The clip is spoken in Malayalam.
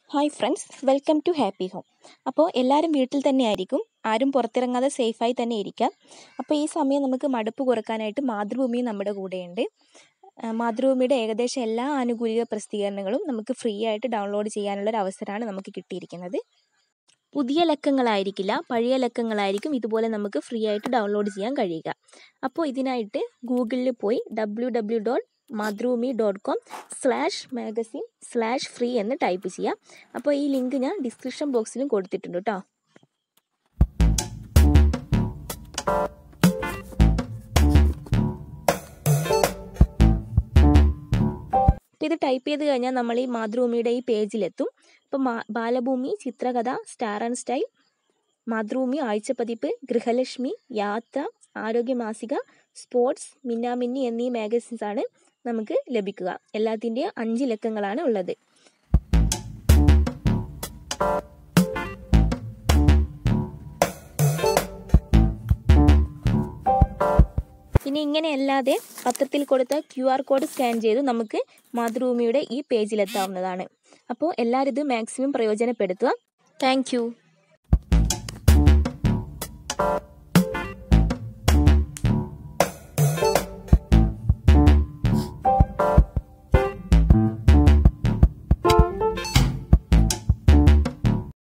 hi friends welcome to happy home അപ്പോൾ എല്ലാവരും വീട്ടിൽ തന്നെ ആയിരിക്കും ആരും പുറത്തിറങ്ങാതെ സേഫായി തന്നെ ഇരിക്കാം അപ്പോൾ ഈ സമയം നമുക്ക് മടുപ്പ് കുറക്കാനായിട്ട് മാതൃഭൂമി നമ്മുടെ കൂടെയുണ്ട് ആ, മാതൃഭൂമിയുടെ ഏകദേശം എല്ലാ ആനുകൂലിക പ്രസിദ്ധീകരണങ്ങളും നമുക്ക് ഫ്രീ ആയിട്ട് ഡൗൺലോഡ് ചെയ്യാനുള്ള ഒരു അവസരമാണ് നമുക്ക് കിട്ടിയിരിക്കുന്നത് പുതിയ ലക്കങ്ങളായിരിക്കില്ല പഴയ ലക്കങ്ങളായിരിക്കും ഇതുപോലെ നമുക്ക് ഫ്രീ ആയിട്ട് ഡൗൺലോഡ് ചെയ്യാൻ കഴിയുക അപ്പോൾ ഇതിനായിട്ട് ഗൂഗിളിൽ പോയി W W dot Mathrubhumi dot com slash magazine slash free എന്ന് ടൈപ്പ് ചെയ്യാം അപ്പോൾ ഈ ലിങ്ക് ഞാൻ ഡിസ്ക്രിപ്ഷൻ ബോക്സിലും കൊടുത്തിട്ടുണ്ട് കേട്ടോ അപ്പോൾ ഇത് ടൈപ്പ് ചെയ്ത് കഴിഞ്ഞാൽ നമ്മൾ ഈ മാതൃഭൂമിയുടെ ഈ പേജിലെത്തും അപ്പോൾ മാ Balabhumi Chithrakatha star and style Mathrubhumi ആഴ്ചപ്പതിപ്പ് ഗൃഹലക്ഷ്മി യാത്ര ആരോഗ്യമാസിക സ്പോർട്സ് മിന്നാമിന്നി എന്നീ മാഗസിൻസ് ആണ് നമുക്ക് ലഭിക്കുക എല്ലാത്തിൻ്റെയും അഞ്ച് ഇലക്കങ്ങളാണ് ഉള്ളത് ഇനി ഇങ്ങനെയല്ലാതെ പത്രത്തിൽ കൊടുത്ത ക്യു ആർ കോഡ് സ്കാൻ ചെയ്ത് നമുക്ക് മാതൃഭൂമിയുടെ ഈ പേജിലെത്താവുന്നതാണ് അപ്പോൾ എല്ലാവരും ഇത് മാക്സിമം പ്രയോജനപ്പെടുത്തുക താങ്ക്